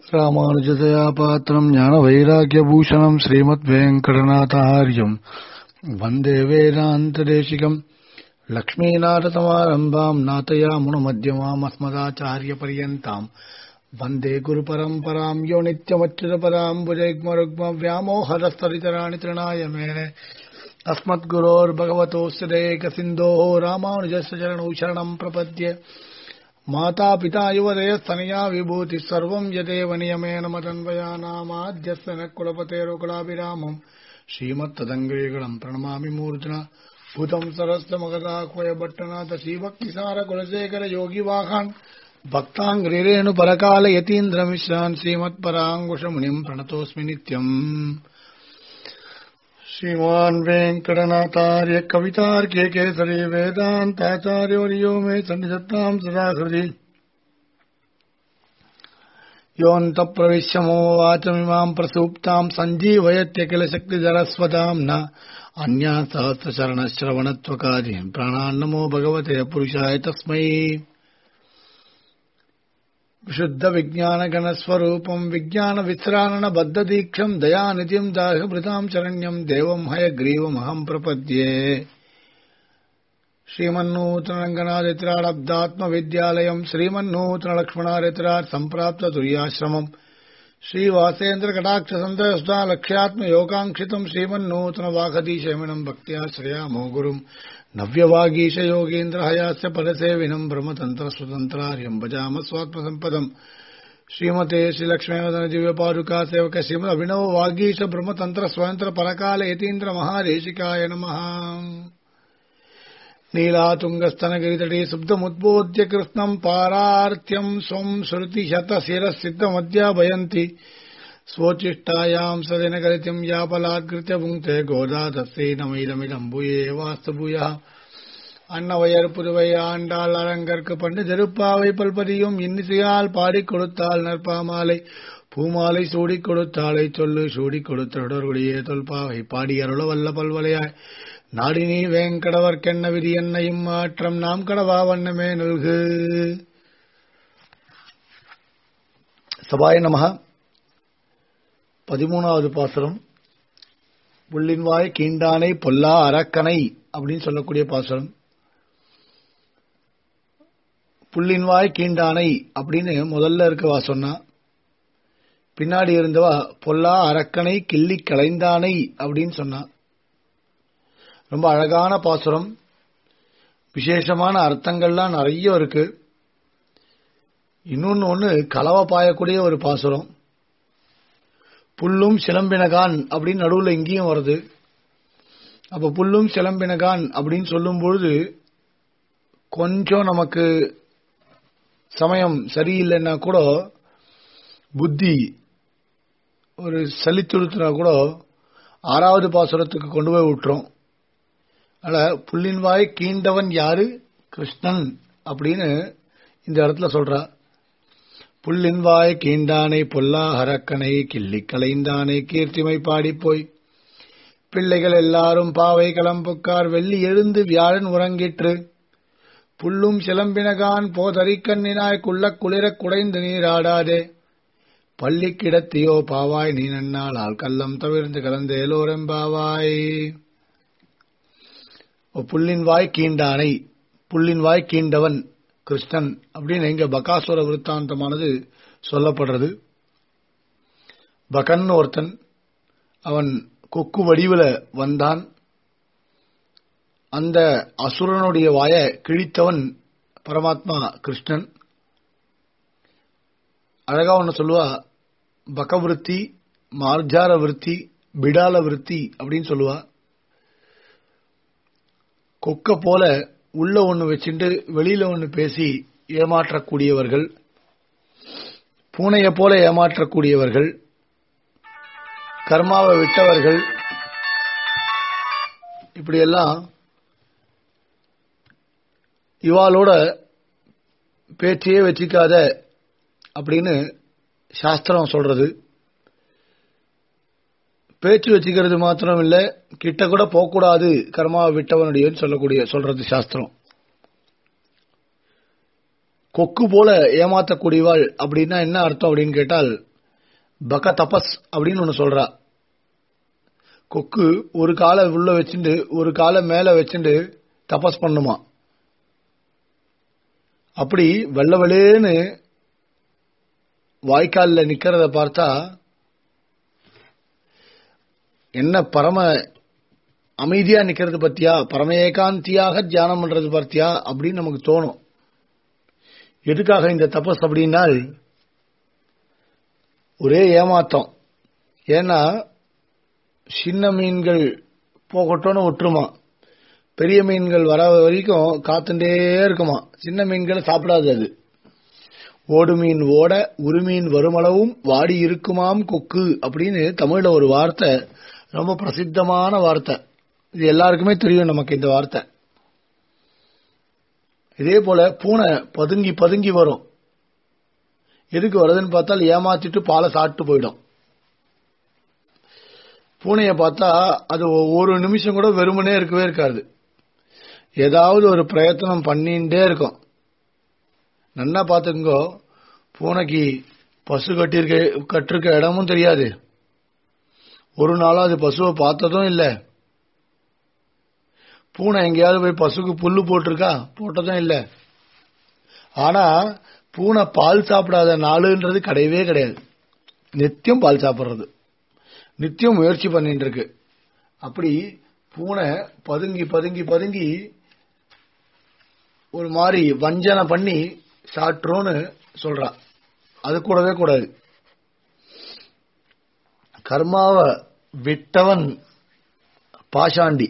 ராமானுஜதயா பாத்திரம் ஞான வைராக்கியபூஷணம் ஸ்ரீமத் வெங்கடநாதாரியம் வந்தே வேதாந்ததேசிகம் லக்ஷ்மீநாதசமாரம்பாம் நாதயாமுனமத்தியமாம் அஸ்மதாச்சாரியபரியந்தாம் வந்தே குருபரம்பராம் யோ நித்யமச்சுதபதாம் புஜைக்மருக்மவ்யாமோஹரஸ்தரிதராணி திருணாய மேனே अस्मद्गुरोर्भगवतोऽस्य देकसिन्धोः रामानुजस्य चरणौ शरणम् प्रपद्ये माता पिता युवदयस्तनया विभूतिः सर्वम् यदेव नियमेन मदन्वयानामाद्यस्य न कुलपतेरुकुलाभिरामम् श्रीमत्तदङ्गेगणम् प्रणमामि मूर्ध्ना भूतम् सरस्य मगदाह्वय भट्टनाथ श्रीभक्तिसार कुलशेखर योगिवाहान् भक्ताङ्ग्रिरेणु परकाल यतीन्द्रमिश्रान् श्रीमत्पराङ्कुशमुनिम् प्रणतोऽस्मि नित्यम् श्रीमान् वेङ्कटनाथार्य कवितार्के केसरी वेदान्ताचार्योर्यो मे सन्निधत्ताम् सदा हृदि योऽन्तप्रविश्य मो वाचमिमाम् प्रसूप्ताम् सञ्जीवयत्य किल शक्तिधरस्वताम् न अन्या सहस्रचरणश्रवणत्वकार्यम् प्राणान्नमो भगवते पुरुषाय तस्मै विशुद्धविज्ञानगणस्वरूपम् विज्ञानविश्राणबद्धदीक्षम् दयानिधिम् दाहभृताम् शरण्यम् देवम् हयग्रीवमहम् प्रपद्ये श्रीमन्नूतनरङ्गनादित्राडब्दात्मविद्यालयम् श्रीमन्नूतनलक्ष्मणादित्रात् सम्प्राप्ततुर्याश्रमम् श्रीवासेन्द्रकटाक्षसन्तस्ता लक्ष्यात्मयोगाङ्क्षितम् श्रीमन्नूतनवागधीशमिनम् भक्त्या श्रयामो गुरुम् नव्यवागीशयोगीन्द्रहयास्य पदसेविनम् ब्रह्मतन्त्रस्वतन्त्रार्यम् भजाम स्वात्मसम्पदम् श्रीमते श्रीलक्ष्मीवदन दिव्यपादुका सेवक श्रीमद अभिनव वागीश ब्रह्मतन्त्र स्वतन्त्र परकाल यतीन्द्र महादेशिकाय नमः नीलातुङ्गस्तनगिरितटे सुब्धमुद्बोध्य कृत्स्नम् पारार्थ्यम् स्वम् श्रुतिशतशिरसिद्धमध्याभयन्ति स्वोच्चिष्टायाम् सदिनकलितिम् यापलात्कृत्य पुङ्क्ते गोदा तस्यै नमैदमिदम् भूये वास्तु भूयः அன்னவையர் புதுவை ஆண்டாள் அரங்கற்கு பண்டு திருப்பாவை பல்பதியும் இன்னிசையால் பாடிக் கொடுத்தாள் நற்பாமாலை பூமாலை சூடிக் கொடுத்தாளை சொல்லு சூடிக் கொடுத்தொடர்புடைய தொல்பாவை பாடி அருள வல்ல பல்வலையாய் நாடினி வேங்கடவர்க்கென்ன விதி என்னையும் மாற்றம் நாம் கடவா வண்ணமே நல்கு சபாய நமக பதிமூணாவது பாசுரம் புள்ளின்வாய் கீண்டானை பொல்லா அரக்கனை அப்படின்னு சொல்லக்கூடிய பாசுரம் புள்ளின்வாய் கீண்டானை அப்படின்னு முதல்ல இருக்கவா சொன்னா பின்னாடி இருந்தவா பொல்லா அரக்கனை கிள்ளி கலைந்தானை அப்படின்னு சொன்னா ரொம்ப அழகான பாசுரம் விசேஷமான அர்த்தங்கள்லாம் நிறைய இருக்கு இன்னொன்னு ஒண்ணு கலவை பாயக்கூடிய ஒரு பாசுரம் புல்லும் சிலம்பினகான் அப்படின்னு நடுவுல இங்கேயும் வருது அப்ப புல்லும் சிலம்பினகான் அப்படின்னு சொல்லும் பொழுது கொஞ்சம் நமக்கு சமயம் சரியில்லைன்னா கூட புத்தி ஒரு சலித்துறுத்துனா கூட ஆறாவது பாசுரத்துக்கு கொண்டு போய் விட்டுரும் அதனால புல்லின் வாய் கீண்டவன் யாரு கிருஷ்ணன் அப்படின்னு இந்த இடத்துல சொல்றா புல்லின் வாய் கீண்டானை பொல்லா ஹரக்கனை கிள்ளி கலைந்தானை கீர்த்திமை பாடிப்போய் பிள்ளைகள் எல்லாரும் பாவை களம்புக்கார் வெள்ளி எழுந்து வியாழன் உறங்கிற்று புல்லும் சிலம்பினகான் போதறிக்கண்ணினாய் குள்ள குளிரக் குடைந்து நீராடாதே பள்ளி கிடத்தியோ பாவாய் நீ நன்னாளால் கல்லம் தவிர்ந்து கலந்தேலோரெம்பாவாய் புல்லின் வாய் கீண்டானை புல்லின் வாய் கீண்டவன் கிருஷ்ணன் அப்படின்னு இங்க பகாசுர விருத்தாந்தமானது சொல்லப்படுறது பகன் ஒருத்தன் அவன் கொக்கு வடிவில வந்தான் அந்த அசுரனுடைய வாய கிழித்தவன் பரமாத்மா கிருஷ்ணன் அழகா ஒன்னு சொல்லுவா பகவிருத்தி மார்ஜார விருத்தி பிடால விருத்தி அப்படின்னு சொல்லுவா கொக்க போல உள்ள ஒண்ணு வச்சுட்டு வெளியில ஒண்ணு பேசி ஏமாற்றக்கூடியவர்கள் பூனைய போல ஏமாற்றக்கூடியவர்கள் கர்மாவை விட்டவர்கள் இப்படியெல்லாம் இவாளோட பேச்சையே வச்சுக்காத அப்படின்னு சாஸ்திரம் சொல்றது பேச்சு வச்சுக்கிறது மாத்திரம் இல்ல கிட்ட கூட போகக்கூடாது கர்மாவை விட்டவனுடைய சொல்லக்கூடிய சொல்றது சாஸ்திரம் கொக்கு போல ஏமாத்தக்கூடியவாள் அப்படின்னா என்ன அர்த்தம் அப்படின்னு கேட்டால் பக தபஸ் அப்படின்னு ஒன்னு சொல்றா கொக்கு ஒரு காலை உள்ள வச்சுட்டு ஒரு காலை மேல வச்சுட்டு தபஸ் பண்ணுமா அப்படி வெள்ள வெளேன்னு வாய்க்கால்ல நிக்கிறத பார்த்தா என்ன பரம அமைதியா நிக்கிறது பத்தியா பரம ஏகாந்தியாக தியானம் பண்றது பத்தியா அப்படின்னு நமக்கு தோணும் எதுக்காக இந்த தபஸ் அப்படின்னால் ஒரே ஏமாத்தம் ஏன்னா சின்ன மீன்கள் போகட்டும்னு விட்டுருமா பெரிய மீன்கள் வர வரைக்கும் காத்துட்டே இருக்குமா சின்ன மீன்களை சாப்பிடாது அது ஓடு மீன் ஓட உருமீன் வருமளவும் வாடி இருக்குமாம் கொக்கு அப்படின்னு தமிழ்ல ஒரு வார்த்தை ரொம்ப பிரசித்தமான வார்த்தை இது எல்லாருக்குமே தெரியும் நமக்கு இந்த வார்த்தை இதே போல பூனை பதுங்கி பதுங்கி வரும் எதுக்கு வருதுன்னு பார்த்தால் ஏமாத்திட்டு பாலை சாப்பிட்டு போயிடும் பூனையை பார்த்தா அது ஒரு நிமிஷம் கூட வெறுமனே இருக்கவே இருக்காது ஏதாவது ஒரு பிரயத்தனம் பண்ணிட்டே இருக்கும் நன்னா பார்த்துக்கோ பூனைக்கு பசு கட்டிருக்க கட்டிருக்க இடமும் தெரியாது ஒரு நாளும் அது பசுவை பார்த்ததும் இல்லை பூனை எங்கேயாவது போய் பசுக்கு புல்லு போட்டிருக்கா போட்டதும் இல்லை ஆனா பூனை பால் சாப்பிடாத நாளுன்றது கிடையவே கிடையாது நித்தியம் பால் சாப்பிடுறது நித்தியம் முயற்சி பண்ணிட்டு இருக்கு அப்படி பூனை பதுங்கி பதுங்கி பதுங்கி ஒரு மாதிரி வஞ்சனை பண்ணி சாட்டுறோன்னு சொல்றா அது கூடவே கூடாது கர்மாவ விட்டவன் பாஷாண்டி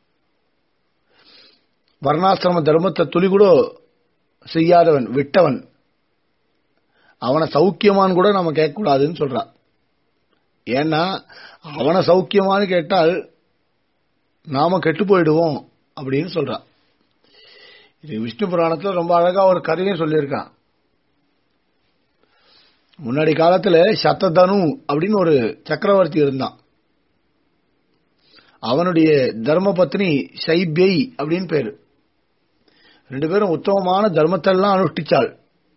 வர்ணாசிரம தர்மத்தை துளி கூட செய்யாதவன் விட்டவன் அவனை சௌக்கியமான்னு கூட நம்ம கேட்கக்கூடாதுன்னு சொல்றான் ஏன்னா அவனை சௌக்கியமான்னு கேட்டால் நாம கெட்டு போயிடுவோம் அப்படின்னு சொல்றான் இது விஷ்ணு புராணத்துல ரொம்ப அழகா ஒரு கதையும் சொல்லியிருக்கான் முன்னாடி காலத்துல சத்ததனு அப்படின்னு ஒரு சக்கரவர்த்தி இருந்தான் அவனுடைய தர்ம பத்னி சைபியை அப்படின்னு பேரு ரெண்டு பேரும் உத்தமமான தர்மத்தெல்லாம் அனுஷ்டிச்சாள்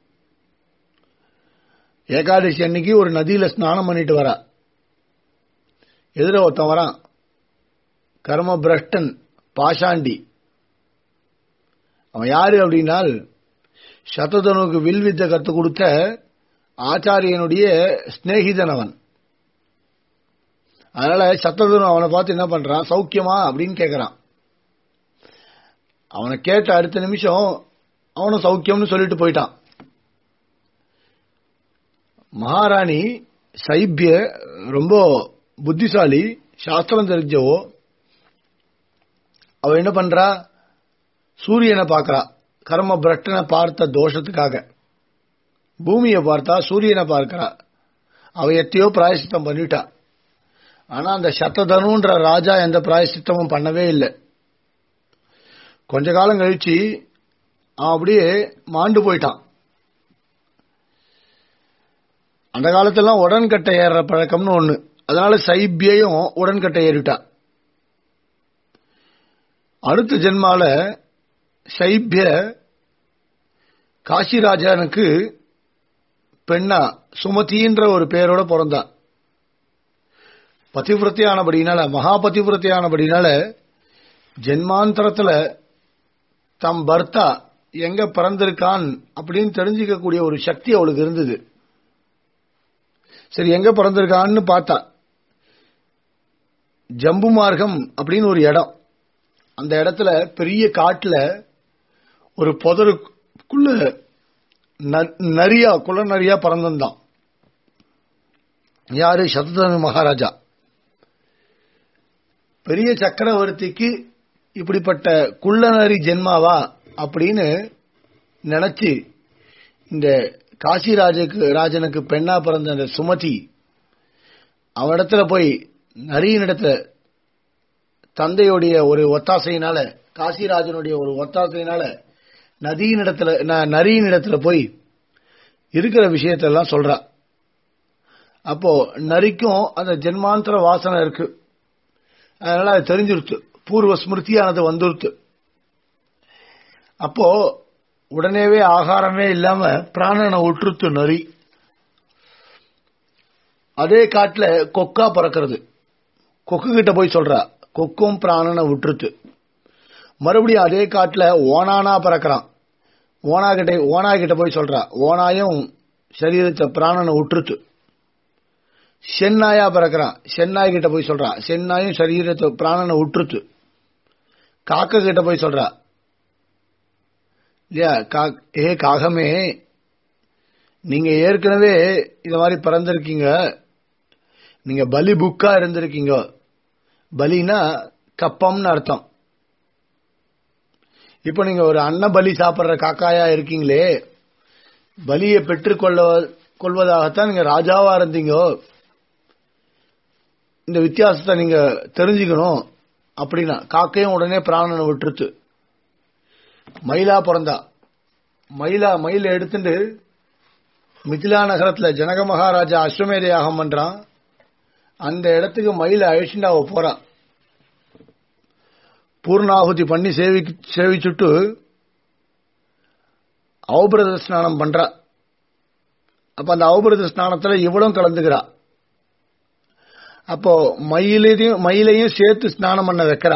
ஏகாதசி அன்னைக்கு ஒரு நதியில ஸ்நானம் பண்ணிட்டு வரா எதிர ஒருத்தன் வரான் கர்ம பிரஷ்டன் பாஷாண்டி அவன் யாரு அப்படின்னால் சததனுக்கு வில் வித்தை கற்றுக் கொடுத்த ஆச்சாரியனுடைய சிநேகிதன் அவன் அதனால சத்ததனு அவனை பார்த்து என்ன பண்றான் சௌக்கியமா அப்படின்னு கேட்கறான் அவனை கேட்ட அடுத்த நிமிஷம் அவனும் சௌக்கியம்னு சொல்லிட்டு போயிட்டான் மகாராணி சைபிய ரொம்ப புத்திசாலி சாஸ்திரம் தெரிஞ்சவோ அவ என்ன பண்றா சூரியனை பார்க்கறா கர்ம பிரட்டனை பார்த்த தோஷத்துக்காக பூமியை பார்த்தா சூரியனை பார்க்கறா அவ எத்தையோ பிராயசித்தம் பண்ணிட்டா ஆனா அந்த சத்ததனுன்ற ராஜா எந்த பிராயசித்தமும் பண்ணவே இல்லை கொஞ்ச காலம் கழிச்சு அவன் அப்படியே மாண்டு போயிட்டான் அந்த காலத்தெல்லாம் உடன்கட்டை ஏறுற பழக்கம்னு ஒண்ணு அதனால சைபியையும் உடன்கட்டை ஏறிட்டா அடுத்த ஜென்மால சைபிய காசிராஜனுக்கு பெண்ணா சுமதின்ற ஒரு பேரோட பிறந்தா பதிவிரத்தையானபடினால மகா பதிவிரத்தையானபடினால ஜென்மாந்தரத்துல தம் பர்த்தா எங்க பிறந்திருக்கான் அப்படின்னு தெரிஞ்சுக்கக்கூடிய ஒரு சக்தி அவளுக்கு இருந்தது சரி எங்க பிறந்திருக்கான்னு பார்த்தா ஜம்பு மார்க்கம் அப்படின்னு ஒரு இடம் அந்த இடத்துல பெரிய காட்டுல ஒரு புதருக்குள்ள நரியா குல நரியா பறந்திருந்தான் யாரு சததனு மகாராஜா பெரிய சக்கரவர்த்திக்கு இப்படிப்பட்ட குள்ளநரி ஜென்மாவா அப்படின்னு நினைச்சு இந்த காசிராஜுக்கு ராஜனுக்கு பெண்ணா பிறந்த அந்த சுமதி அவனிடத்துல போய் நரியினிடத்துல தந்தையுடைய ஒரு ஒத்தாசையினால காசிராஜனுடைய ஒரு ஒத்தாசையினால நதியின் இடத்துல நரியின் இடத்துல போய் இருக்கிற விஷயத்தெல்லாம் சொல்றா அப்போ நரிக்கும் அந்த ஜென்மாந்தர வாசனை இருக்கு அதனால அது தெரிஞ்சிருச்சு பூர்வ ஸ்மிருதியானது வந்துருத்து அப்போ உடனேவே ஆகாரமே இல்லாம பிராணனை உற்றுத்து நரி அதே காட்டுல கொக்கா பறக்கிறது கொக்கு கிட்ட போய் சொல்றா கொக்கும் பிராணனை விட்டுருத்து மறுபடியும் அதே காட்டுல ஓனானா பறக்கிறான் ஓனா கிட்ட ஓனா கிட்ட போய் சொல்றா ஓனாயும் சரீரத்தை பிராணனை விட்டுருத்து சென்னாயா பறக்கிறான் சென்னாய் கிட்ட போய் சொல்றா சென்னாயும் சரீரத்தை பிராணனை விட்டுருத்து காக்க கிட்ட போய் சொல்றா இல்லையா ஏ காகமே நீங்க ஏற்கனவே இந்த மாதிரி பிறந்திருக்கீங்க நீங்க பலி புக்கா இருந்திருக்கீங்க பலினா கப்பம்னு அர்த்தம் இப்ப நீங்க ஒரு அன்ன பலி சாப்பிடுற காக்காயா இருக்கீங்களே பலியை பெற்றுக்கொள்ள கொள்வதாகத்தான் நீங்க ராஜாவா இருந்தீங்க இந்த வித்தியாசத்தை நீங்க தெரிஞ்சுக்கணும் அப்படின்னா காக்கையும் உடனே பிராணனை விட்டுருச்சு மயிலா பிறந்தா மயிலா மயில எடுத்துட்டு மிதிலா நகரத்துல ஜனக மகாராஜா அஸ்வமேத யாகம் பண்றான் அந்த இடத்துக்கு மயில அழிச்சுட்டு அவ போறான் பூர்ணாகுதி பண்ணி சேவி சேவிச்சுட்டு அவபிரத ஸ்நானம் பண்றா அப்ப அந்த அவபிரத ஸ்நானத்துல இவளும் கலந்துக்கிறா அப்போ மயிலையும் மயிலையும் சேர்த்து ஸ்நானம் பண்ண வைக்கிறா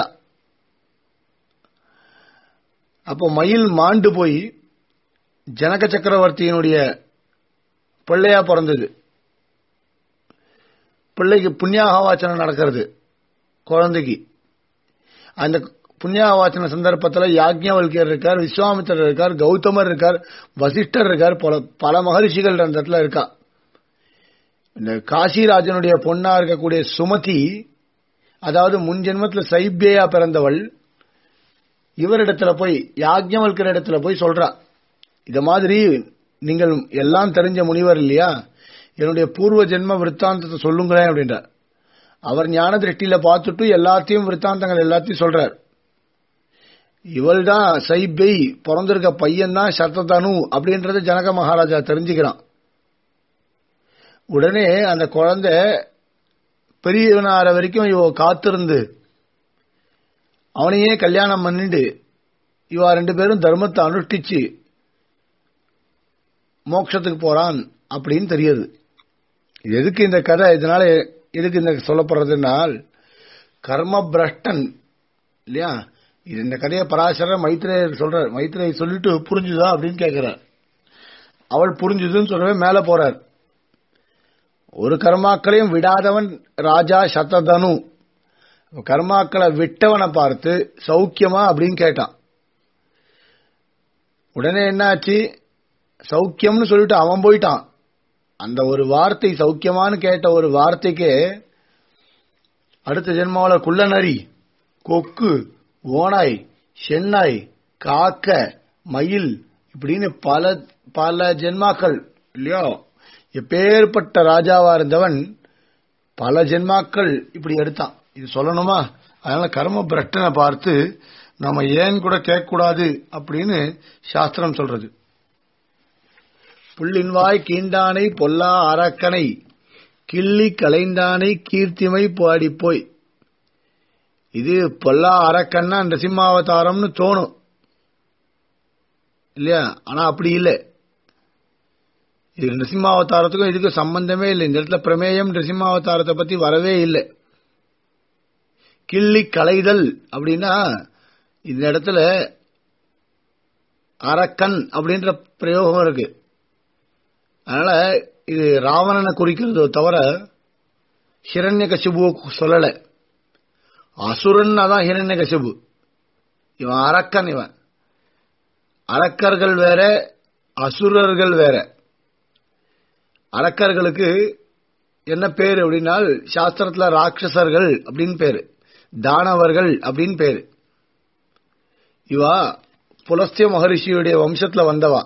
அப்போ மயில் மாண்டு போய் ஜனக சக்கரவர்த்தியினுடைய பிள்ளையா பிறந்தது பிள்ளைக்கு புண்ணியாகவாச்சனம் நடக்கிறது குழந்தைக்கு அந்த புண்ணியாவாச்சன சந்தர்ப்பத்தில் யாக்ஞவல்யர் இருக்கார் விஸ்வாமித்தர் இருக்கார் கௌதமர் இருக்கார் வசிஷ்டர் இருக்கார் பல பல மகரிஷிகள் அந்த இடத்துல இருக்கா இந்த காசிராஜனுடைய பொண்ணா இருக்கக்கூடிய சுமதி அதாவது முன் ஜென்மத்தில் சைபியா பிறந்தவள் இவரிடத்துல போய் யாக்ஞவல்கர் இடத்துல போய் சொல்றா இத மாதிரி நீங்கள் எல்லாம் தெரிஞ்ச முனிவர் இல்லையா என்னுடைய பூர்வ ஜென்ம விற்த்தாந்தத்தை சொல்லுங்களேன் அப்படின்றார் அவர் ஞான திருஷ்டியில பார்த்துட்டு எல்லாத்தையும் விற்த்தாந்தங்கள் எல்லாத்தையும் சொல்றார் இவள் தான் சைபை பிறந்திருக்க பையன் தான் சத்ததனு அப்படின்றத ஜனக மகாராஜா தெரிஞ்சுக்கிறான் உடனே அந்த குழந்தை பெரியவனார வரைக்கும் இவ காத்திருந்து அவனையே கல்யாணம் பண்ணிட்டு இவா ரெண்டு பேரும் தர்மத்தை அனுஷ்டிச்சு மோட்சத்துக்கு போறான் அப்படின்னு தெரியுது எதுக்கு இந்த கதை இதனால எதுக்கு இந்த சொல்லப்படுறதுனால் கர்ம பிரஷ்டன் இல்லையா இது இந்த கதையை பராசர மைத்ரேயர் சொல்றார் மைத்ரேயை சொல்லிட்டு புரிஞ்சுதா அப்படின்னு கேட்கிறார் அவள் புரிஞ்சுதுன்னு சொல்லவே மேல போறார் ஒரு கர்மாக்களையும் விடாதவன் ராஜா சத்ததனு கர்மாக்களை விட்டவனை பார்த்து சௌக்கியமா அப்படின்னு கேட்டான் உடனே என்னாச்சு சௌக்கியம்னு சொல்லிட்டு அவன் போயிட்டான் அந்த ஒரு வார்த்தை சௌக்கியமானு கேட்ட ஒரு வார்த்தைக்கு அடுத்த ஜென்மாவில் குள்ள நரி கொக்கு ஓனாய் சென்னாய் காக்க மயில் இப்படின்னு பல பல ஜென்மாக்கள் இல்லையோ எப்பேற்பட்ட ராஜாவா இருந்தவன் பல ஜென்மாக்கள் இப்படி எடுத்தான் இது சொல்லணுமா அதனால கர்ம பிரட்டனை பார்த்து நம்ம ஏன் கூட கேட்கக்கூடாது அப்படின்னு சாஸ்திரம் சொல்றது புள்ளின்வாய் கீண்டானை பொல்லா அரக்கனை கிள்ளி கலைந்தானை கீர்த்திமை பாடி போய் இது பொல்லா அரக்கன்னா நரசிம்மாவதாரம்னு தோணும் இல்லையா ஆனா அப்படி இல்லை இது நரசிம்மாவதாரத்துக்கும் இதுக்கும் சம்பந்தமே இல்லை இந்த இடத்துல பிரமேயம் நரசிம்மாவதாரத்தை பத்தி வரவே இல்லை கிள்ளி கலைதல் அப்படின்னா இந்த இடத்துல அரக்கன் அப்படின்ற பிரயோகம் இருக்கு அதனால இது ராவணனை குறிக்கிறதோ தவிர ஹிரண்ய கசிபுவை சொல்லல அசுரன் அதான் ஹிரண்ய கசிபு இவன் அரக்கன் இவன் அரக்கர்கள் வேற அசுரர்கள் வேற அரக்கர்களுக்கு என்ன பேரு அப்படின்னா சாஸ்திரத்துல ராட்சசர்கள் அப்படின்னு பேரு தானவர்கள் அப்படின்னு பேரு இவா புலஸ்திய மகரிஷியுடைய வம்சத்துல வந்தவா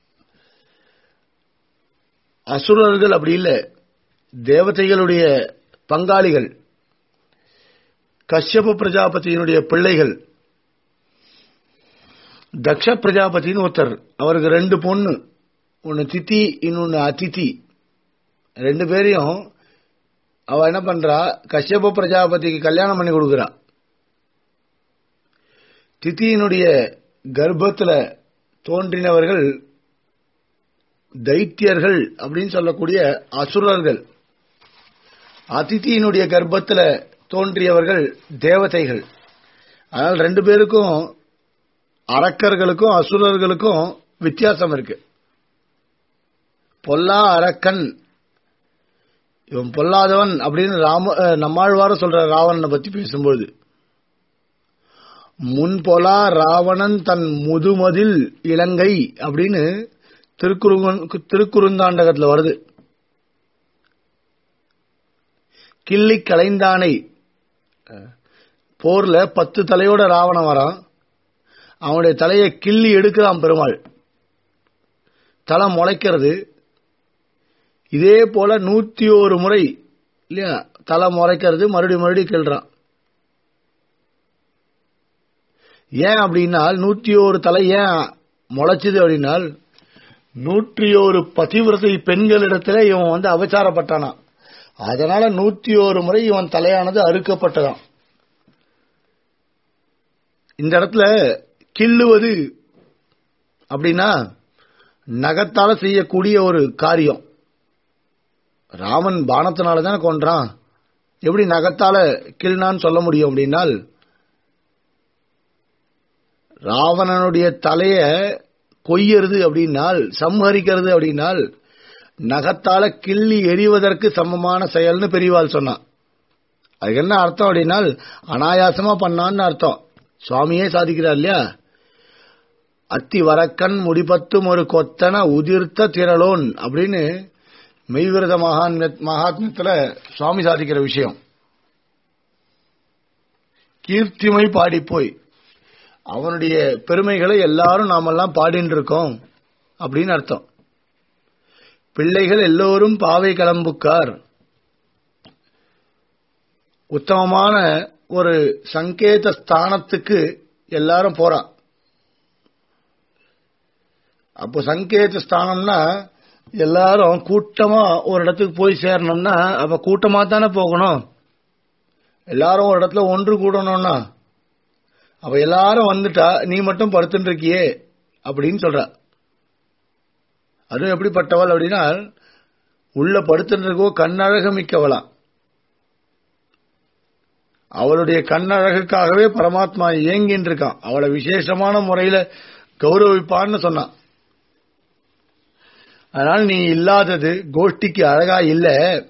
அசுரர்கள் அப்படி இல்லை தேவதைகளுடைய பங்காளிகள் கஷ்யப பிரஜாபதியினுடைய பிள்ளைகள் தக்ஷ பிரஜாபதினு ஒருத்தர் அவருக்கு ரெண்டு பொண்ணு ஒன்னு தித்தி இன்னொன்னு அதித்தி ரெண்டு பேரையும் அவ என்ன பண்றா கஷ்யப பிரஜாபதிக்கு கல்யாணம் பண்ணி கொடுக்கிறா தித்தியினுடைய கர்ப்பத்துல தோன்றினவர்கள் தைத்தியர்கள் அப்படின்னு சொல்லக்கூடிய அசுரர்கள் அதித்தியினுடைய கர்ப்பத்துல தோன்றியவர்கள் தேவதைகள் அதனால் ரெண்டு பேருக்கும் அரக்கர்களுக்கும் அசுரர்களுக்கும் வித்தியாசம் இருக்கு பொல்லா அரக்கன் இவன் பொல்லாதவன் அப்படின்னு ராம அஹ், நம்மாழ்வார சொல்ற ராவணனை பத்தி பேசும்போது முன்பொலா ராவணன் தன் முதுமதில் இலங்கை அப்படின்னு திருக்குறுங்கன் திருக்குறுந்தாண்டகத்துல வருது கிள்ளி கலைந்தானை அஹ், போர்ல பத்து தலையோட ராவணன் வரான் அவனுடைய தலையை கிள்ளி எடுக்கிறான் பெருமாள் தலை முளைக்கிறது இதே போல நூத்தி ஒரு முறை இல்லையா தலை முறைக்கிறது மறுபடியும் மறுபடியும் கிள்றான் ஏன் அப்படின்னா நூத்தி ஒரு தலை ஏன் முளைச்சுது அப்படின்னால் நூற்றி ஒரு பதிவிரதை பெண்களிடத்துல இவன் வந்து அபச்சாரப்பட்டானா அதனால நூத்தி ஒரு முறை இவன் தலையானது அறுக்கப்பட்டதாம் இந்த இடத்துல கிள்ளுவது அப்படின்னா நகத்தால செய்யக்கூடிய ஒரு காரியம் ராமன் பானத்தினால தானே கொன்றான் எப்படி நகத்தால கிள்னான்னு சொல்ல முடியும் அப்படின்னால் ராவணனுடைய தலைய கொய்யறது அப்படின்னால் சம்ஹரிக்கிறது அப்படின்னால் நகத்தால கிள்ளி எறிவதற்கு சமமான செயல்னு பெரியவாள் சொன்னான் அதுக்கு என்ன அர்த்தம் அப்படின்னால் அனாயாசமா பண்ணான்னு அர்த்தம் சுவாமியே சாதிக்கிறார் இல்லையா அத்தி வரக்கண் முடிபத்தும் ஒரு கொத்தன உதிர்த்த திரளோன் அப்படின்னு மெய்விரத மகான் மகாத்மியத்துல சுவாமி சாதிக்கிற விஷயம் கீர்த்திமை பாடி போய் அவனுடைய பெருமைகளை எல்லாரும் நாமெல்லாம் பாடின்னு இருக்கோம் அப்படின்னு அர்த்தம் பிள்ளைகள் எல்லோரும் பாவை கிளம்புக்கார் உத்தமமான ஒரு சங்கேத ஸ்தானத்துக்கு எல்லாரும் போறா அப்போ சங்கேத ஸ்தானம்னா எல்லாரும் கூட்டமா ஒரு இடத்துக்கு போய் சேரணும்னா அப்ப கூட்டமா தானே போகணும் எல்லாரும் ஒரு இடத்துல ஒன்று கூடணும்னா அப்ப எல்லாரும் வந்துட்டா நீ மட்டும் படுத்துட்டு இருக்கியே அப்படின்னு சொல்ற அதுவும் எப்படிப்பட்டவள் அப்படின்னா உள்ள படுத்துட்டு இருக்கோ கண்ணழகு மிக்கவளாம் அவளுடைய கண்ணழகுக்காகவே பரமாத்மா இயங்கின்னு இருக்கான் அவளை விசேஷமான முறையில கௌரவிப்பான்னு சொன்னான் அதனால நீ இல்லாதது கோஷ்டிக்கு அழகா இல்ல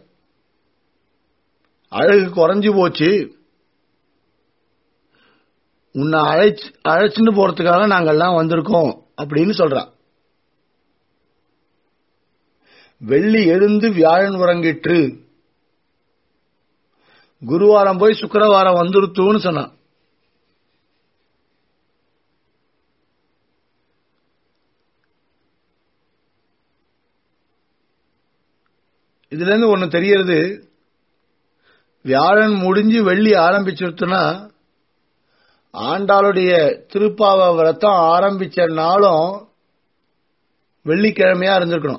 அழகு குறைஞ்சு போச்சு உன்னை அழைச்சு அழைச்சுன்னு போறதுக்காக நாங்கெல்லாம் வந்திருக்கோம் அப்படின்னு சொல்றான் வெள்ளி எழுந்து வியாழன் உறங்கிற்று குருவாரம் போய் சுக்கரவாரம் வந்துருத்துன்னு சொன்னான் இதுல இருந்து ஒண்ணு தெரியறது வியாழன் முடிஞ்சு வெள்ளி ஆரம்பிச்சிருத்துனா ஆண்டாளுடைய திருப்பாவ விரதம் ஆரம்பிச்ச நாளும் வெள்ளிக்கிழமையா இருந்திருக்கணும்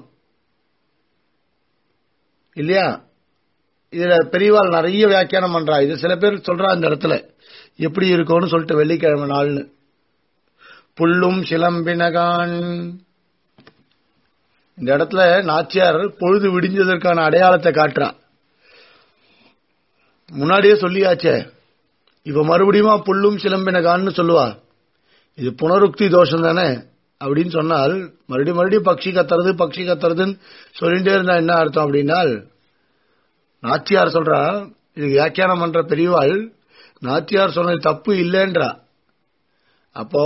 இல்லையா இதுல பெரியவாள் நிறைய வியாக்கியானம் பண்றா இது சில பேர் சொல்றா இந்த இடத்துல எப்படி இருக்கும்னு சொல்லிட்டு வெள்ளிக்கிழமை நாள்னு புல்லும் சிலம்பினகான் இந்த இடத்துல நாச்சியார் பொழுது விடிஞ்சதற்கான அடையாளத்தை காட்டுறா முன்னாடியே சொல்லியாச்சே இப்ப மறுபடியுமா புல்லும் சிலம்பினகான்னு சொல்லுவா இது புனருக்தி தோஷம் தானே அப்படின்னு சொன்னால் மறுபடியும் மறுபடியும் பக்ஷி கத்துறது பக்ஷி கத்துறதுன்னு சொல்லிட்டே இருந்தா என்ன அர்த்தம் அப்படின்னால் நாச்சியார் சொல்றா இது வியாக்கியானம் பண்ற பெரியவாள் நாச்சியார் சொன்னது தப்பு இல்லைன்றா அப்போ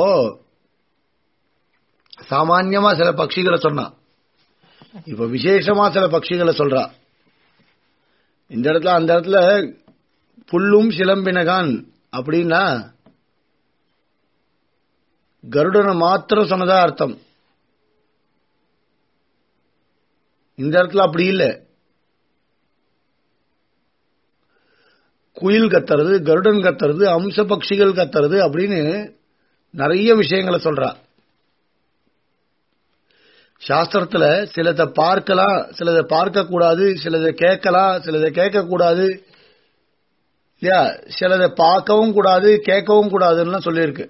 சாமான்யமா சில பட்சிகளை சொன்னா இப்ப விசேஷமா சில பட்சிகளை சொல்றா இந்த இடத்துல அந்த இடத்துல புல்லும் சிலம்பினகான் அப்படின்னா கருடனை மாத்திரம் சொன்னதா அர்த்தம் இந்த இடத்துல அப்படி இல்லை குயில் கத்துறது கருடன் கத்துறது அம்ச பட்சிகள் கத்துறது அப்படின்னு நிறைய விஷயங்களை சொல்றா சாஸ்திரத்துல சிலதை பார்க்கலாம் சிலதை பார்க்க கூடாது சிலதை கேட்கலாம் சிலதை கேட்க கூடாது இல்லையா சிலதை பார்க்கவும் கூடாது கேட்கவும் கூடாதுன்னு சொல்லியிருக்கு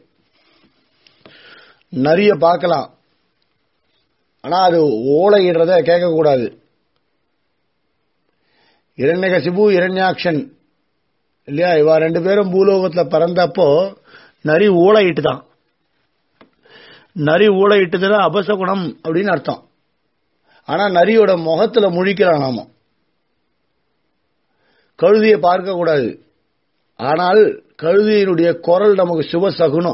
நிறைய பார்க்கலாம் ஆனா அது ஓலையிடுறத கேட்க கூடாது இரண்யகசிபு இரண்யாக்ஷன் இல்லையா இவா ரெண்டு பேரும் பூலோகத்துல பிறந்தப்போ நரி ஊழையிட்டு தான் நரி ஊழையிட்டதுன்னா அபசகுணம் அப்படின்னு அர்த்தம் ஆனா நரியோட முகத்துல முழிக்கிறான் நாம கழுதியை பார்க்க கூடாது ஆனால் கழுதியினுடைய குரல் நமக்கு சுப சகுனம்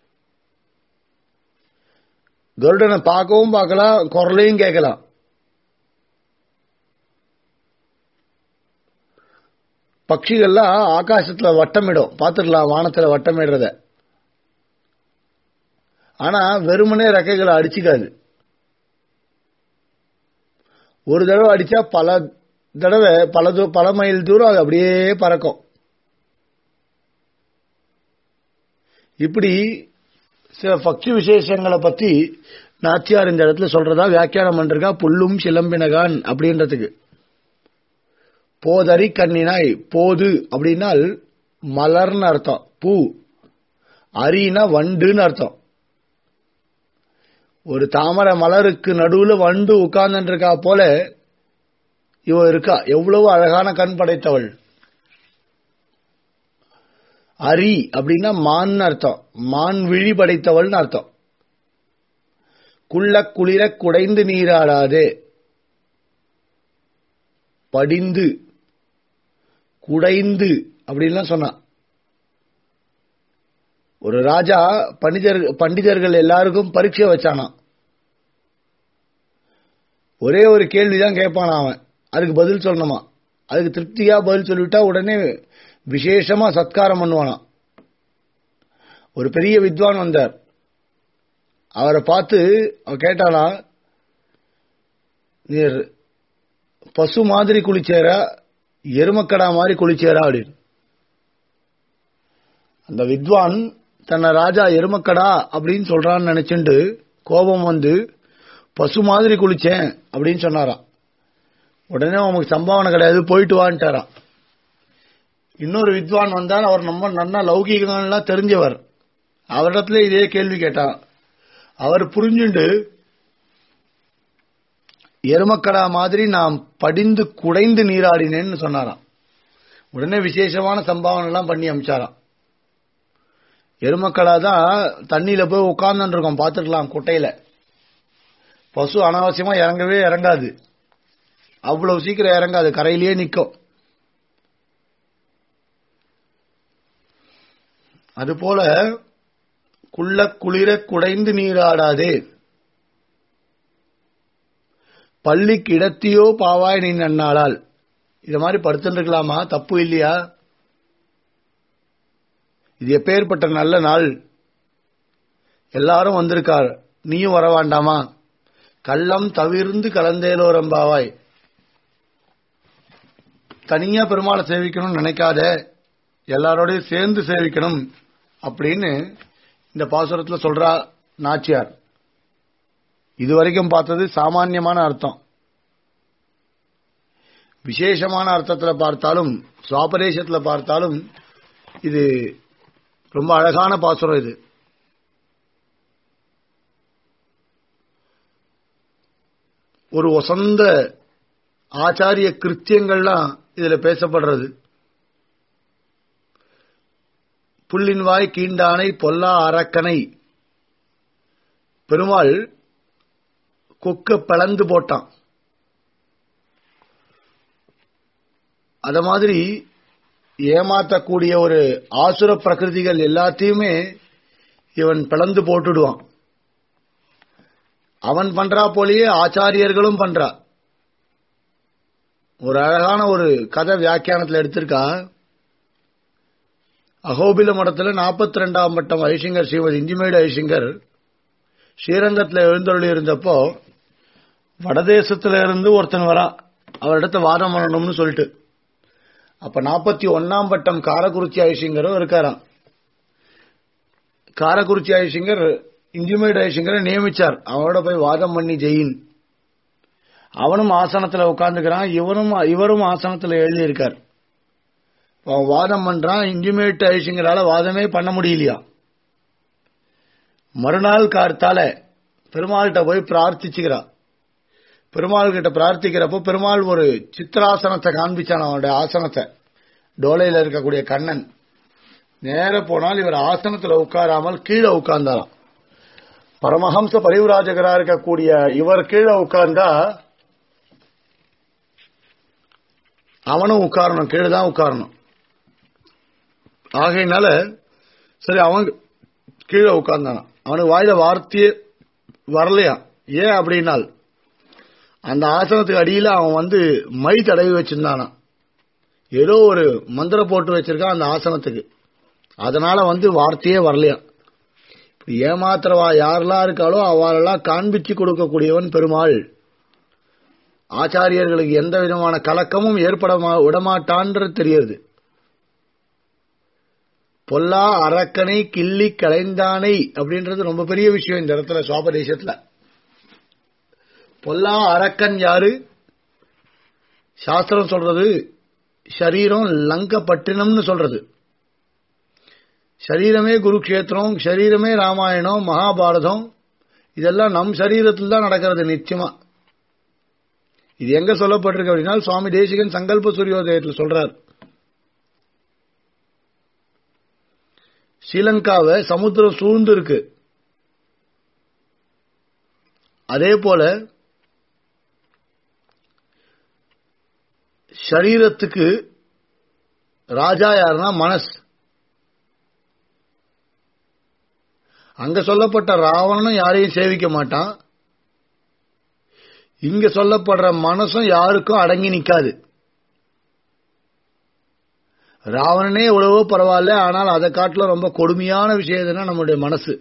கருடனை பார்க்கவும் பார்க்கலாம் குரலையும் கேட்கலாம் பட்சிகள்லாம் ஆகாசத்துல வட்டமிடும் பார்த்துடலாம் வானத்துல வட்டமிடுறத ஆனா வெறுமனே ரெக்கைகளை அடிச்சுக்காது ஒரு தடவை அடிச்சா பல தடவை பல தூ பல மைல் தூரம் அது அப்படியே பறக்கும் இப்படி சில பக்தி விசேஷங்களை பத்தி நாச்சியார் இந்த இடத்துல சொல்றதா வியாக்கியானம் பண்றா புல்லும் சிலம்பினகான் அப்படின்றதுக்கு போதறி கண்ணினாய் போது அப்படின்னால் மலர்னு அர்த்தம் பூ அரினா வண்டுன்னு அர்த்தம் ஒரு தாமரை மலருக்கு நடுவுல வண்டு உட்கார்ந்து இருக்கா போல இவ இருக்கா எவ்வளவு அழகான கண் படைத்தவள் அரி அப்படின்னா மான் அர்த்தம் மான் விழி படைத்தவள்னு அர்த்தம் குள்ள குளிர குடைந்து நீராடாதே படிந்து குடைந்து அப்படின்லாம் சொன்னான் ஒரு ராஜா பண்டிதர் பண்டிதர்கள் எல்லாருக்கும் பரீட்சை வச்சானா ஒரே ஒரு கேள்விதான் கேட்பான் அவன் அதுக்கு பதில் சொல்லணுமா அதுக்கு திருப்தியா பதில் சொல்லிவிட்டா உடனே விசேஷமா சத்காரம் பண்ணுவானாம் ஒரு பெரிய வித்வான் வந்தார் அவரை பார்த்து அவ கேட்டானா நீர் பசு மாதிரி குளிச்சேரா எருமக்கடா மாதிரி குளிச்சேரா அப்படின்னு அந்த வித்வான் தன்னை ராஜா எருமக்கடா அப்படின்னு சொல்றான்னு நினைச்சுண்டு கோபம் வந்து பசு மாதிரி குளிச்சேன் அப்படின்னு சொன்னாராம் உடனே அவனுக்கு சம்பாவனை கிடையாது போயிட்டு வான்ட்டாராம் இன்னொரு வித்வான் வந்தால் அவர் நம்ம நன்னா லௌகீகம்லாம் தெரிஞ்சவர் அவரிடத்துல இதே கேள்வி கேட்டான் அவர் புரிஞ்சுண்டு எருமக்கடா மாதிரி நாம் படிந்து குடைந்து நீராடினேன்னு சொன்னாராம் உடனே விசேஷமான சம்பாவனை எல்லாம் பண்ணி அமிச்சாராம் எருமக்கடா தான் தண்ணியில போய் உட்கார்ந்து இருக்கோம் பார்த்துக்கலாம் குட்டையில பசு அனாவசியமா இறங்கவே இறங்காது அவ்வளவு சீக்கிரம் இறங்காது கரையிலேயே நிற்கும் அதுபோல குள்ள குளிர குடைந்து நீராடாதே பள்ளிக்கு இடத்தியோ பாவாய் நீ நன்னாளால் இத மாதிரி படுத்துருக்கலாமா தப்பு இல்லையா இது எப்பேற்பட்ட நல்ல நாள் எல்லாரும் வந்திருக்கார் நீயும் வர வேண்டாமா கள்ளம் தவிர்ந்து கலந்தேலோரம்பாவாய் தனியா பெருமாளை சேவிக்கணும்னு நினைக்காத எல்லாரோடையும் சேர்ந்து சேவிக்கணும் அப்படின்னு இந்த பாசுரத்துல சொல்றா நாச்சியார் இதுவரைக்கும் பார்த்தது சாமான்யமான அர்த்தம் விசேஷமான அர்த்தத்துல பார்த்தாலும் சுவாபரேஷத்துல பார்த்தாலும் இது ரொம்ப அழகான பாசுரம் இது ஒரு ஒசந்த ஆச்சாரிய கிருத்தியங்கள்லாம் இதுல பேசப்படுறது புல்லின் வாய் கீண்டானை பொல்லா அரக்கனை பெருமாள் கொக்க பிளந்து போட்டான் அத மாதிரி ஏமாத்தக்கூடிய ஒரு ஆசுர பிரகிருதிகள் எல்லாத்தையுமே இவன் பிளந்து போட்டுடுவான் அவன் பண்றா போலயே ஆச்சாரியர்களும் பண்றா ஒரு அழகான ஒரு கதை வியாக்கியானத்தில் எடுத்திருக்கா அகோபில மடத்துல நாற்பத்தி ரெண்டாம் பட்டம் ஐசிங்கர் ஸ்ரீமதி இஞ்சிமேடு ஐசிங்கர் ஸ்ரீரங்கத்தில் எழுந்தருளி இருந்தப்போ வடதேசத்துல இருந்து ஒருத்தன் வரா அவரிடத்த வாதம் பண்ணணும்னு சொல்லிட்டு அப்ப நாற்பத்தி ஒன்னாம் பட்டம் காரக்குறிச்சி ஐசிங்கரும் இருக்காராம் காரக்குறிச்சி ஐசிங்கர் இஞ்சிமேடு ஐசிங்கரை நியமிச்சார் அவனோட போய் வாதம் பண்ணி ஜெயின் அவனும் ஆசனத்துல உட்கார்ந்துக்கிறான் இவனும் இவரும் ஆசனத்துல எழுதியிருக்கார் அவன் வாதம் பண்றான் இன்டிமேட் ஐசிங்கரால வாதமே பண்ண முடியலையா மறுநாள் கார்த்தால பெருமாள்கிட்ட போய் பிரார்த்திச்சுக்கிறா பெருமாள் கிட்ட பிரார்த்திக்கிறப்போ பெருமாள் ஒரு சித்திராசனத்தை காண்பிச்சான் அவனுடைய ஆசனத்தை டோலையில இருக்கக்கூடிய கண்ணன் நேர போனால் இவர் ஆசனத்துல உட்காராமல் கீழே உட்கார்ந்தாராம் பரமஹம்ச பரிவுராஜகரா இருக்கக்கூடிய இவர் கீழே உட்கார்ந்தா அவனும் உட்காரணும் கீழே தான் உட்காரணும் ஆகையினால சரி அவன் கீழே உட்கார்ந்தானான் அவனுக்கு வாயில வார்த்தையே வரலையா ஏன் அப்படின்னால் அந்த ஆசனத்துக்கு அடியில அவன் வந்து மை தடவி வச்சிருந்தானா ஏதோ ஒரு மந்திரம் போட்டு வச்சிருக்கான் அந்த ஆசனத்துக்கு அதனால வந்து வார்த்தையே வரலையா இப்படி ஏமாத்திரவா யாரெல்லாம் இருக்காளோ அவளெல்லாம் காண்பிச்சு கொடுக்கக்கூடியவன் பெருமாள் ஆச்சாரியர்களுக்கு எந்த விதமான கலக்கமும் ஏற்பட மா- விடமாட்டான்றது தெரியுது பொல்லா அரக்கனை கிள்ளி கலைந்தானை அப்படின்றது ரொம்ப பெரிய விஷயம் இந்த இடத்துல சுவாபதேசத்துல பொல்லா அரக்கன் யாரு சாஸ்திரம் சொல்றது சரீரம் லங்கப்பட்டினம்னு சொல்றது சரீரமே குருக்ஷேத்திரம் சரீரமே ராமாயணம் மகாபாரதம் இதெல்லாம் நம் சரீரத்தில் தான் நடக்கிறது நிச்சயமா இது எங்க சொல்லப்பட்டிருக்கு அப்படின்னா சுவாமி தேசிகன் சங்கல்ப சூரியோதயத்தில் சொல்றார் ஸ்ரீலங்காவை சமுத்திரம் சூழ்ந்து இருக்கு அதே போல சரீரத்துக்கு ராஜா யாருன்னா மனஸ் அங்க சொல்லப்பட்ட ராவணனும் யாரையும் சேவிக்க மாட்டான் இங்க சொல்லப்படுற மனசும் யாருக்கும் அடங்கி நிக்காது ராவணனே எவ்வளவோ பரவாயில்ல ஆனால் அதை காட்டிலும் ரொம்ப கொடுமையான விஷயம் எதுனா நம்முடைய மனசு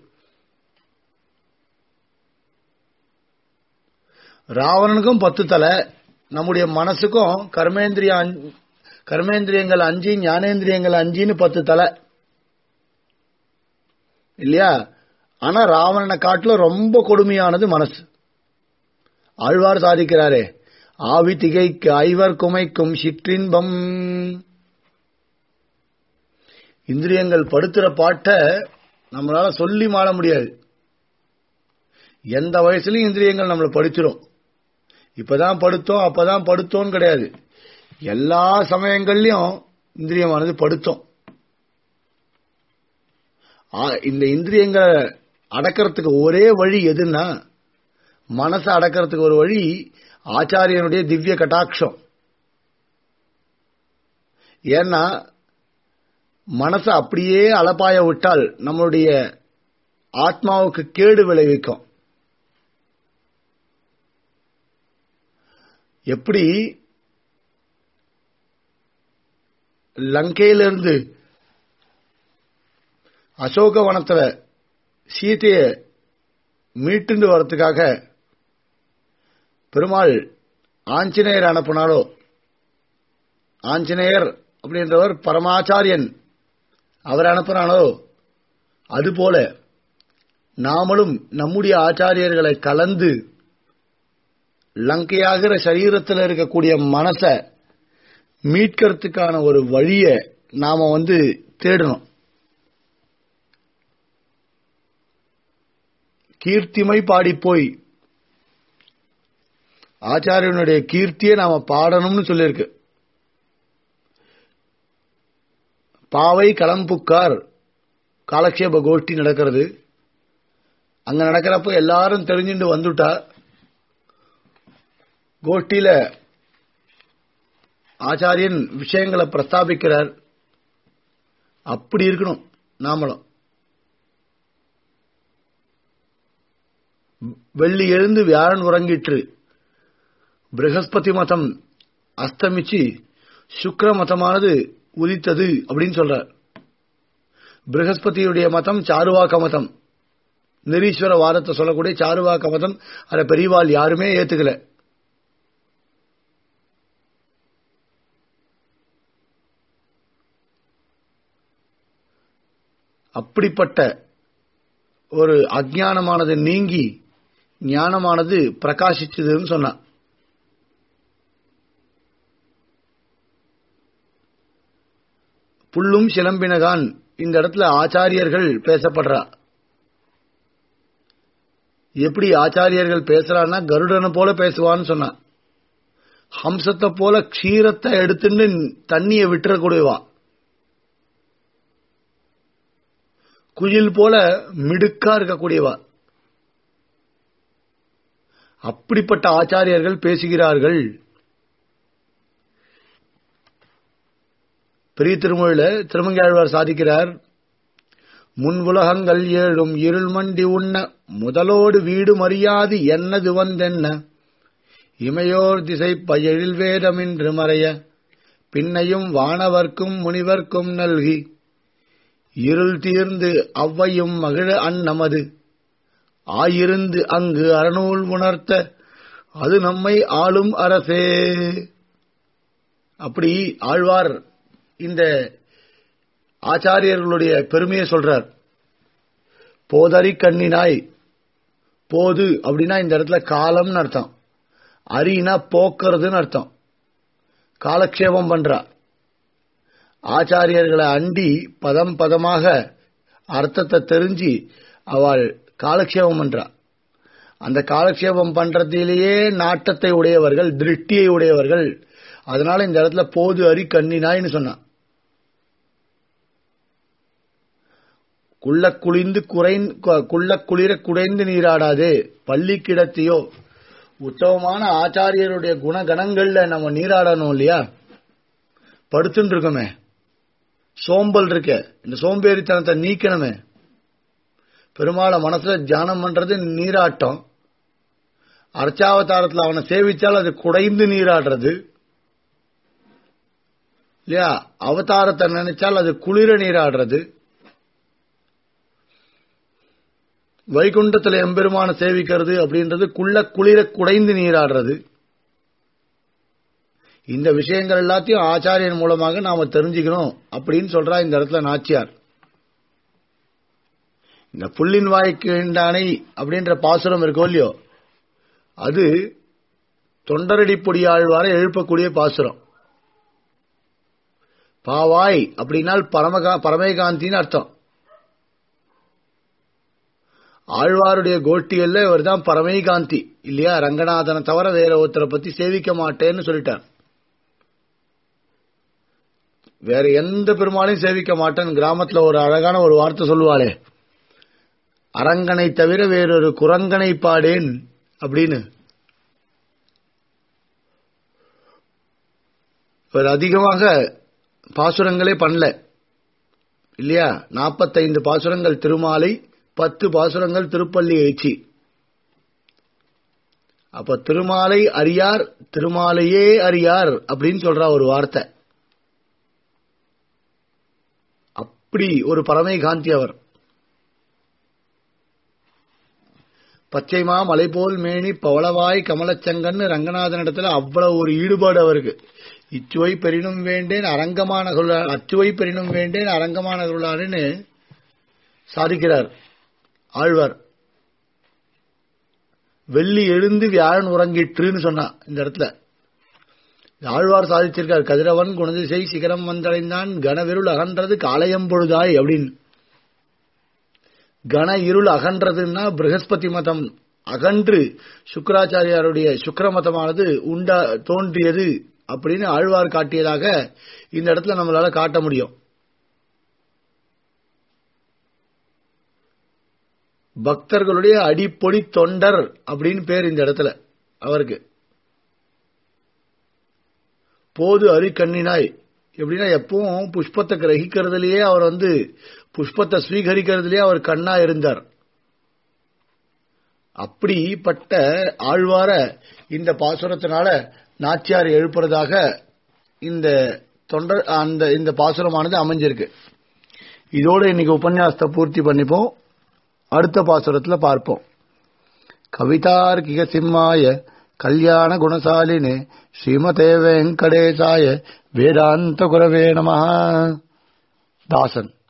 ராவணனுக்கும் பத்து தலை நம்முடைய மனசுக்கும் கர்மேந்திரிய அஞ்சு- கர்மேந்திரியங்கள் அஞ்சு ஞானேந்திரியங்கள் அஞ்சுன்னு பத்து தலை இல்லையா ஆனா ராவணனை காட்டிலும் ரொம்ப கொடுமையானது மனசு ஆழ்வார் சாதிக்கிறாரே ஆவி திகைக்கு ஐவர் குமைக்கும் சிற்றின்பம் இந்திரியங்கள் படுத்துற பாட்ட நம்மளால சொல்லி மாள முடியாது எந்த வயசுலயும் இந்திரியங்கள் நம்மளை படுத்துரும் இப்பதான் படுத்தோம் அப்பதான் படுத்தோம் கிடையாது எல்லா சமயங்கள்லயும் இந்திரியமானது படுத்தோம் ஆ, இந்த இந்திரியங்களை அடக்கிறதுக்கு ஒரே வழி எதுன்னா மனசை அடக்கிறதுக்கு ஒரு வழி ஆச்சாரியனுடைய திவ்ய கட்டாட்சம் ஏன்னா மனசை அப்படியே அலப்பாய விட்டால் நம்மளுடைய ஆத்மாவுக்கு கேடு விளைவிக்கும் எப்படி லங்கையிலிருந்து அசோகவனத்துல சீதைய மீட்டுண்டு வரத்துக்காக பெருமாள் ஆஞ்சநேயர் அனுப்புனாலோ ஆஞ்சநேயர் அப்படின்றவர் பரமாச்சாரியன் அவர் அனுப்புறானோ அதுபோல நாமளும் நம்முடைய ஆச்சாரியர்களை கலந்து லங்கையாகிற சரீரத்தில் இருக்கக்கூடிய மனசை மீட்கிறதுக்கான ஒரு வழியை நாம வந்து தேடணும் கீர்த்திமை பாடி போய் ஆச்சாரியனுடைய கீர்த்தியை நாம பாடணும்னு சொல்லியிருக்கு பாவை களம்புக்கார் காலக்ஷேப கோஷ்டி நடக்கிறது அங்க நடக்கிறப்ப எல்லாரும் தெரிஞ்சுட்டு வந்துட்டா கோஷ்டியில ஆச்சாரியன் விஷயங்களை பிரஸ்தாபிக்கிறார் அப்படி இருக்கணும் நாமளும் வெள்ளி எழுந்து வியாழன் உறங்கிற்று பிரகஸ்பதி மதம் அஸ்தமிச்சு சுக்கிர மதமானது உதித்தது அப்படின்னு சொல்றார் பிரகஸ்பதியுடைய மதம் சாருவாக்க மதம் நிரீஸ்வர வாதத்தை சொல்லக்கூடிய சாருவாக்க மதம் அதை பெரியவாள் யாருமே ஏத்துக்கல அப்படிப்பட்ட ஒரு அஜ்ஞானமானது நீங்கி ஞானமானது பிரகாசிச்சதுன்னு சொன்னான் புல்லும் சிலம்பினகான் இந்த இடத்துல ஆச்சாரியர்கள் பேசப்படுறா எப்படி ஆச்சாரியர்கள் பேசுறான்னா கருடனை போல பேசுவான்னு சொன்னான் ஹம்சத்தை போல க்ஷீரத்தை எடுத்துன்னு தண்ணியை விட்டுறக்கூடியவா குயில் போல மிடுக்கா இருக்கக்கூடியவா அப்படிப்பட்ட ஆச்சாரியர்கள் பேசுகிறார்கள் பெரிய திருமொழியில திருமங்காழ்வார் சாதிக்கிறார் முன் உலகங்கள் ஏழும் இருள் மண்டி உண்ண முதலோடு வீடு மறியாது என்னது வந்தென்ன இமையோர் திசை பயழில் வேதமின்று மறைய பின்னையும் வானவர்க்கும் முனிவர்க்கும் நல்கி இருள் தீர்ந்து அவ்வையும் மகிழ அந்நமது ஆயிருந்து அங்கு அறநூல் உணர்த்த அது நம்மை ஆளும் அரசே அப்படி ஆழ்வார் இந்த ஆச்சாரியர்களுடைய பெருமையை சொல்றார் போதறி கண்ணினாய் போது அப்படின்னா இந்த இடத்துல காலம்னு அர்த்தம் அரினா போக்குறதுன்னு அர்த்தம் காலக்ஷேபம் பண்றா ஆச்சாரியர்களை அண்டி பதம் பதமாக அர்த்தத்தை தெரிஞ்சு அவள் காலக்ஷேபம் பண்றா அந்த காலக்ஷேபம் பண்றதிலேயே நாட்டத்தை உடையவர்கள் திருஷ்டியை உடையவர்கள் அதனால இந்த இடத்துல போது அரி கண்ணினாய்னு சொன்னான் குள்ள குளிந்து குறைந்து குள்ள குளிர குடைந்து நீராடாதே பள்ளி கிடத்தியோ உத்தமமான ஆச்சாரியருடைய குணகணங்கள்ல நம்ம நீராடணும் இல்லையா படுத்துட்டு இருக்கோமே சோம்பல் இருக்க இந்த சோம்பேறித்தனத்தை நீக்கணுமே பெருமாளை மனசுல தியானம் பண்றது நீராட்டம் அர்ச்சாவதாரத்தில் அவனை சேவிச்சால் அது குடைந்து நீராடுறது இல்லையா அவதாரத்தை நினைச்சால் அது குளிர நீராடுறது வைகுண்டத்துல எம்பெருமான சேவிக்கிறது அப்படின்றது குள்ள குளிர குடைந்து நீராடுறது இந்த விஷயங்கள் எல்லாத்தையும் ஆச்சாரியன் மூலமாக நாம தெரிஞ்சுக்கணும் அப்படின்னு சொல்றா இந்த இடத்துல நாச்சியார் இந்த புல்லின் வாய்க்கு அணை அப்படின்ற பாசுரம் இருக்கோ இல்லையோ அது தொண்டரடி பொடியாழ்வார எழுப்பக்கூடிய பாசுரம் பாவாய் அப்படின்னால் பரமகா பரமேகாந்தின்னு அர்த்தம் ஆழ்வாருடைய கோட்டியல்ல இவர் தான் பரமேகாந்தி இல்லையா ரங்கநாதனை தவிர வேற ஒருத்தரை பத்தி சேவிக்க மாட்டேன்னு சொல்லிட்டார் வேற எந்த பெருமாளையும் சேவிக்க மாட்டேன் கிராமத்துல ஒரு அழகான ஒரு வார்த்தை சொல்லுவாளே அரங்கனை தவிர வேறொரு குரங்கனை பாடேன் அப்படின்னு இவர் அதிகமாக பாசுரங்களே பண்ணல இல்லையா நாற்பத்தைந்து பாசுரங்கள் திருமாலை பத்து பாசுரங்கள் திருப்பள்ளி எழுச்சி அப்ப திருமாலை அறியார் திருமாலையே அறியார் அப்படின்னு சொல்றா ஒரு வார்த்தை அப்படி ஒரு பரமை காந்தி அவர் பச்சைமா மலை போல் மேனி பவளவாய் கமலச்சங்கன்னு ரங்கநாதனிடத்துல அவ்வளவு ஒரு ஈடுபாடு அவருக்கு இச்சுவை பெரினும் வேண்டேன் அரங்கமான அச்சுவை பெரினும் வேண்டேன் அரங்கமான குருளாருன்னு சாதிக்கிறார் ஆழ்வார் வெள்ளி எழுந்து வியாழன் உறங்கிற்றுன்னு சொன்னா இந்த இடத்துல ஆழ்வார் சாதிச்சிருக்கார் கதிரவன் குணதிசை சிகரம் வந்தடைந்தான் கனவிருள் அகன்றது காளையம் பொழுதாய் அப்படின்னு கன இருள் அகன்றதுன்னா பிரகஸ்பதி மதம் அகன்று சுக்கராச்சாரியாருடைய சுக்கர மதமானது உண்டா தோன்றியது அப்படின்னு ஆழ்வார் காட்டியதாக இந்த இடத்துல நம்மளால காட்ட முடியும் பக்தர்களுடைய அடிப்பொடி தொண்டர் அப்படின்னு பேர் இந்த இடத்துல அவருக்கு போது அரிக்கண்ணினாய் எப்படின்னா எப்பவும் புஷ்பத்தை கிரகிக்கிறதுலயே அவர் வந்து புஷ்பத்தை ஸ்வீகரிக்கிறதுலயே அவர் கண்ணா இருந்தார் அப்படிப்பட்ட ஆழ்வார இந்த பாசுரத்தினால நாச்சியார் எழுப்புறதாக இந்த தொண்டர் அந்த இந்த பாசுரமானது அமைஞ்சிருக்கு இதோட இன்னைக்கு உபன்யாசத்தை பூர்த்தி பண்ணிப்போம் அடுத்த பாசுரத்துல பார்ப்போம் கவிதார்க்கிக சிம்மாய கல்யாண குணசாலினே ஸ்ரீமதே வெங்கடேசாய வேதாந்த குரவே நம தாசன்